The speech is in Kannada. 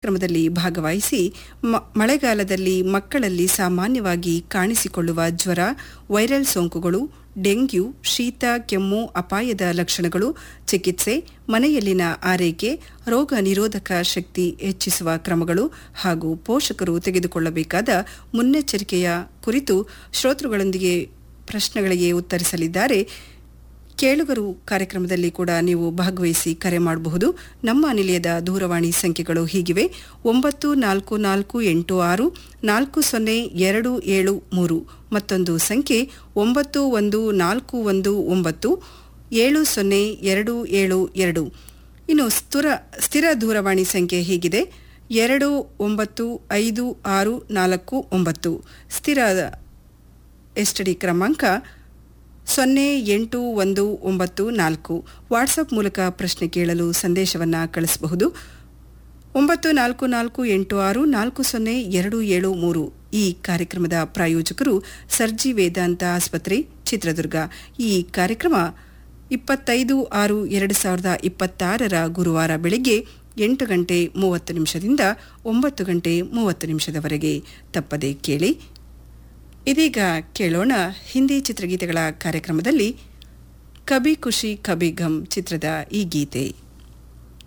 ಕಾರ್ಯಕ್ರಮದಲ್ಲಿ ಭಾಗವಹಿಸಿ ಮ- ಮಳೆಗಾಲದಲ್ಲಿ ಮಕ್ಕಳಲ್ಲಿ ಸಾಮಾನ್ಯವಾಗಿ ಕಾಣಿಸಿಕೊಳ್ಳುವ ಜ್ವರ ವೈರಲ್ ಸೋಂಕುಗಳು ಡೆಂಗ್ಯೂ ಶೀತ ಕೆಮ್ಮು ಅಪಾಯದ ಲಕ್ಷಣಗಳು ಚಿಕಿತ್ಸೆ ಮನೆಯಲ್ಲಿನ ಆರೈಕೆ ರೋಗ ನಿರೋಧಕ ಶಕ್ತಿ ಹೆಚ್ಚಿಸುವ ಕ್ರಮಗಳು ಹಾಗೂ ಪೋಷಕರು ತೆಗೆದುಕೊಳ್ಳಬೇಕಾದ ಮುನ್ನೆಚ್ಚರಿಕೆಯ ಕುರಿತು ಶ್ರೋತೃಗಳೊಂದಿಗೆ ಪ್ರಶ್ನೆಗಳಿಗೆ ಉತ್ತರಿಸಲಿದ್ದಾರೆ ಕೇಳುಗರು ಕಾರ್ಯಕ್ರಮದಲ್ಲಿ ಕೂಡ ನೀವು ಭಾಗವಹಿಸಿ ಕರೆ ಮಾಡಬಹುದು ನಮ್ಮ ನಿಲಯದ ದೂರವಾಣಿ ಸಂಖ್ಯೆಗಳು ಹೀಗಿವೆ ಒಂಬತ್ತು ನಾಲ್ಕು ನಾಲ್ಕು ಎಂಟು ಆರು ನಾಲ್ಕು ಸೊನ್ನೆ ಎರಡು ಏಳು ಮೂರು ಮತ್ತೊಂದು ಸಂಖ್ಯೆ ಒಂಬತ್ತು ಒಂದು ನಾಲ್ಕು ಒಂದು ಒಂಬತ್ತು ಏಳು ಸೊನ್ನೆ ಎರಡು ಏಳು ಎರಡು ಇನ್ನು ಸ್ಥಿರ ಸ್ಥಿರ ದೂರವಾಣಿ ಸಂಖ್ಯೆ ಹೀಗಿದೆ ಎರಡು ಒಂಬತ್ತು ಐದು ಆರು ನಾಲ್ಕು ಒಂಬತ್ತು ಸ್ಥಿರ ಎಸ್ಟಡಿ ಕ್ರಮಾಂಕ ಸೊನ್ನೆ ಎಂಟು ಒಂದು ಒಂಬತ್ತು ನಾಲ್ಕು ವಾಟ್ಸಪ್ ಮೂಲಕ ಪ್ರಶ್ನೆ ಕೇಳಲು ಸಂದೇಶವನ್ನು ಕಳಿಸಬಹುದು ಒಂಬತ್ತು ನಾಲ್ಕು ನಾಲ್ಕು ಎಂಟು ಆರು ನಾಲ್ಕು ಸೊನ್ನೆ ಎರಡು ಏಳು ಮೂರು ಈ ಕಾರ್ಯಕ್ರಮದ ಪ್ರಾಯೋಜಕರು ಸರ್ಜಿ ವೇದಾಂತ ಆಸ್ಪತ್ರೆ ಚಿತ್ರದುರ್ಗ ಈ ಕಾರ್ಯಕ್ರಮ ಇಪ್ಪತ್ತೈದು ಆರು ಎರಡು ಸಾವಿರದ ಇಪ್ಪತ್ತಾರರ ಗುರುವಾರ ಬೆಳಗ್ಗೆ ಎಂಟು ಗಂಟೆ ಮೂವತ್ತು ನಿಮಿಷದಿಂದ ಒಂಬತ್ತು ಗಂಟೆ ಮೂವತ್ತು ನಿಮಿಷದವರೆಗೆ ತಪ್ಪದೆ ಕೇಳಿ ಇದೀಗ ಕೇಳೋಣ ಹಿಂದಿ ಚಿತ್ರಗೀತೆಗಳ ಕಾರ್ಯಕ್ರಮದಲ್ಲಿ ಕಬಿ ಖುಷಿ ಕಬಿ ಗಮ್ ಚಿತ್ರದ ಈ ಗೀತೆ